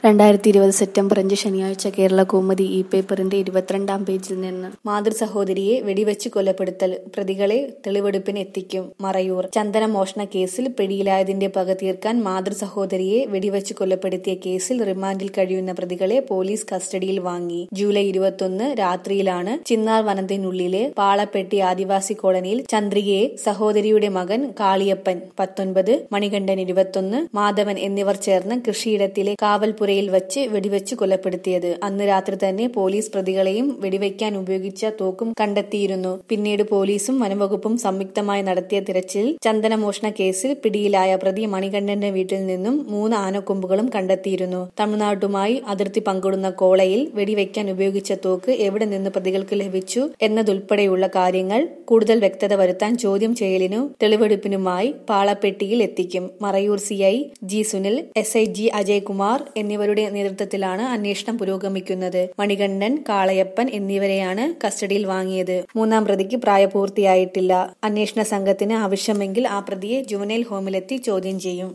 രണ്ടായിരത്തി ഇരുപത് സെപ്റ്റംബർ അഞ്ച് ശനിയാഴ്ച കേരള കൗമുദി ഇ പേപ്പറിന്റെ ഇരുപത്തിരണ്ടാം പേജിൽ നിന്ന് മാതൃസഹോദരിയെ വെടിവെച്ച് കൊലപ്പെടുത്തൽ പ്രതികളെ തെളിവെടുപ്പിന് എത്തിക്കും മറയൂർ ചന്ദന മോഷണ കേസിൽ പിടിയിലായതിന്റെ പക തീർക്കാൻ മാതൃസഹോദരിയെ വെടിവെച്ച് കൊലപ്പെടുത്തിയ കേസിൽ റിമാൻഡിൽ കഴിയുന്ന പ്രതികളെ പോലീസ് കസ്റ്റഡിയിൽ വാങ്ങി ജൂലൈ ഇരുപത്തൊന്ന് രാത്രിയിലാണ് ചിന്നാർ വനത്തിനുള്ളിലെ പാളപ്പെട്ടി ആദിവാസി കോളനിയിൽ ചന്ദ്രികയെ സഹോദരിയുടെ മകൻ കാളിയപ്പൻ പത്തൊൻപത് മണികണ്ഠൻ ഇരുപത്തൊന്ന് മാധവൻ എന്നിവർ ചേർന്ന് കൃഷിയിടത്തിലെ കാവൽപുരയിൽ വച്ച് വെടിവെച്ച് കൊലപ്പെടുത്തിയത് അന്ന് രാത്രി തന്നെ പോലീസ് പ്രതികളെയും വെടിവെക്കാൻ ഉപയോഗിച്ച തോക്കും കണ്ടെത്തിയിരുന്നു പിന്നീട് പോലീസും വനംവകുപ്പും സംയുക്തമായി നടത്തിയ തിരച്ചിലിൽ ചന്ദനമോഷണ കേസിൽ പിടിയിലായ പ്രതി മണികണ്ഠന്റെ വീട്ടിൽ നിന്നും മൂന്ന് ആനക്കൊമ്പുകളും കണ്ടെത്തിയിരുന്നു തമിഴ്നാട്ടുമായി അതിർത്തി പങ്കിടുന്ന കോളയിൽ വെടിവെക്കാൻ ഉപയോഗിച്ച തോക്ക് എവിടെ നിന്ന് പ്രതികൾക്ക് ലഭിച്ചു എന്നതുൾപ്പെടെയുള്ള കാര്യങ്ങൾ കൂടുതൽ വ്യക്തത വരുത്താൻ ചോദ്യം ചെയ്യലിനു തെളിവെടുപ്പിനുമായി പാളപ്പെട്ടിയിൽ എത്തിക്കും Marayoor C I G Sunil S I G Ajaykumar എന്നിവരുടെ നേതൃത്വത്തിലാണ് അന്വേഷണം പുരോഗമിക്കുന്നത് മണികണ്ഠൻ കാളയപ്പൻ എന്നിവരെയാണ് കസ്റ്റഡിയിൽ വാങ്ങിയത് മൂന്നാം പ്രതിക്ക് പ്രായപൂർത്തിയായിട്ടില്ല അന്വേഷണ സംഘത്തിന് ആവശ്യമെങ്കിൽ ആ പ്രതിയെ ജുവനൈൽ ഹോമിലെത്തി ചോദ്യം ചെയ്യും